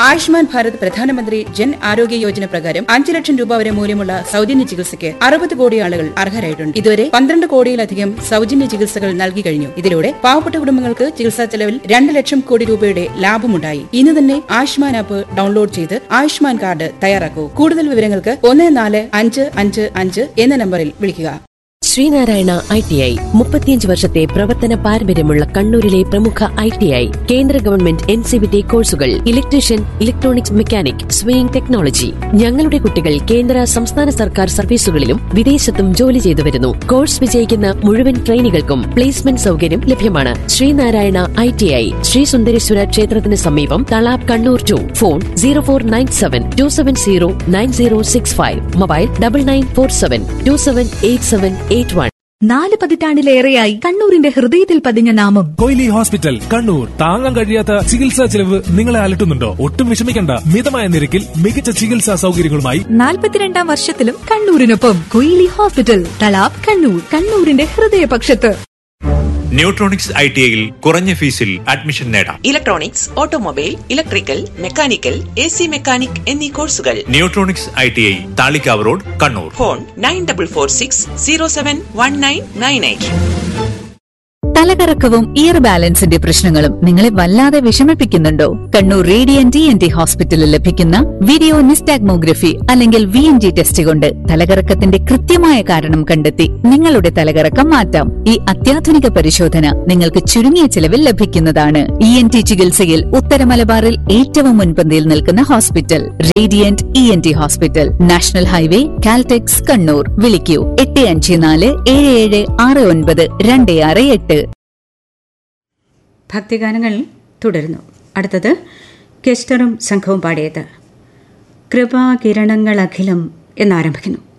ആയുഷ്മാൻ ഭാരത് പ്രധാനമന്ത്രി ജൻ ആരോഗ്യ യോജന പ്രകാരം അഞ്ച് ലക്ഷം രൂപ വരെ മൂല്യമുള്ള സൗജന്യ ചികിത്സയ്ക്ക് അറുപത് കോടി ആളുകൾ അർഹരായിട്ടുണ്ട് ഇതുവരെ പന്ത്രണ്ട് കോടിയിലധികം സൗജന്യ ചികിത്സകൾ നൽകി കഴിഞ്ഞു ഇതിലൂടെ പാവപ്പെട്ട കുടുംബങ്ങൾക്ക് ചികിത്സാ ചെലവിൽ രണ്ട് ലക്ഷം കോടി രൂപയുടെ ലാഭമുണ്ടായി ഇന്ന് തന്നെ ആയുഷ്മാൻ ആപ്പ് ഡൗൺലോഡ് ചെയ്ത് ആയുഷ്മാൻ കാർഡ് തയ്യാറാക്കൂ കൂടുതൽ വിവരങ്ങൾക്ക് ഒന്ന് നാല് അഞ്ച് അഞ്ച് അഞ്ച് എന്ന നമ്പറിൽ വിളിക്കുക ശ്രീനാരായണ ഐ ടി ഐ മുപ്പത്തിയഞ്ച് വർഷത്തെ പ്രവർത്തന പാരമ്പര്യമുള്ള കണ്ണൂരിലെ പ്രമുഖ ഐ ടി ഐ കേന്ദ്ര government N C V T കോഴ്സുകൾ electrician electronics mechanic sewing technology ഞങ്ങളുടെ കുട്ടികൾ കേന്ദ്ര സംസ്ഥാന സർക്കാർ സർവീസുകളിലും വിദേശത്തും ജോലി ചെയ്തു വരുന്നു കോഴ്സ് വിജയിക്കുന്ന മുഴുവൻ ട്രെയിനികൾക്കും പ്ലേസ്മെന്റ് സൗകര്യം ലഭ്യമാണ് Sreenarayana I T I Sree Sundareswara ക്ഷേത്രത്തിന് സമീപം Thalap Kannur two phone zero four nine seven two seven zero nine zero six five mobile double nine four seven two seven eight seven eight one നാല് പതിറ്റാണ്ടിലേറെയായി കണ്ണൂരിന്റെ ഹൃദയത്തിൽ പതിഞ്ഞ നാമം കൊയിലി ഹോസ്പിറ്റൽ കണ്ണൂർ താങ്ങാൻ കഴിയാത്ത ചികിത്സാ ചെലവ് നിങ്ങളെ അലട്ടുന്നുണ്ടോ ഒട്ടും വിഷമിക്കണ്ട മിതമായ നിരക്കിൽ മികച്ച ചികിത്സാ സൗകര്യങ്ങളുമായി നാൽപ്പത്തിരണ്ടാം വർഷത്തിലും കണ്ണൂരിനൊപ്പം കൊയിലി ഹോസ്പിറ്റൽ തലാബ് കണ്ണൂർ കണ്ണൂരിന്റെ ഹൃദയപക്ഷത്ത് ന്യൂട്രോണിക്സ് ഐ ടി ഐയിൽ കുറഞ്ഞ ഫീസിൽ അഡ്മിഷൻ നേടാം electronics automobile electrical mechanical A C mechanic എന്നീ കോഴ്സുകൾ Neutronics I T I Thalikkavu road Kannur phone nine double four six zero seven one nine nine eight തലകറക്കവും ഇയർ ബാലൻസിന്റെ പ്രശ്നങ്ങളും നിങ്ങളെ വല്ലാതെ വിഷമിപ്പിക്കുന്നുണ്ടോ Kannur Radiant T N T ഹോസ്പിറ്റലിൽ ലഭിക്കുന്ന വീഡിയോ നിസ്റ്റാഗ്മോഗ്രഫി അല്ലെങ്കിൽ വി എൻ ജി ടെസ്റ്റ് കൊണ്ട് തലകറക്കത്തിന്റെ കൃത്യമായ കാരണം കണ്ടെത്തി നിങ്ങളുടെ തലകറക്കം മാറ്റാം ഈ അത്യാധുനിക പരിശോധന നിങ്ങൾക്ക് ചുരുങ്ങിയ ചിലവിൽ ലഭിക്കുന്നതാണ് ഇ എൻ ടി ചികിത്സയിൽ ഉത്തര മലബാറിൽ ഏറ്റവും മുൻപന്തിയിൽ നിൽക്കുന്ന hospital Radiant E N T hospital national highway Caltex Kannur വിളിക്കൂ എട്ട് അഞ്ച് നാല് ഏഴ് ഏഴ് ആറ് ഒൻപത് രണ്ട് ആറ് എട്ട് ഭക്തിഗാനങ്ങൾ തുടരുന്നു അടുത്തത് കെസ്റ്ററും സംഘവും പാടിയത് കൃപാകിരണങ്ങളഖിലം എന്നാരംഭിക്കുന്നു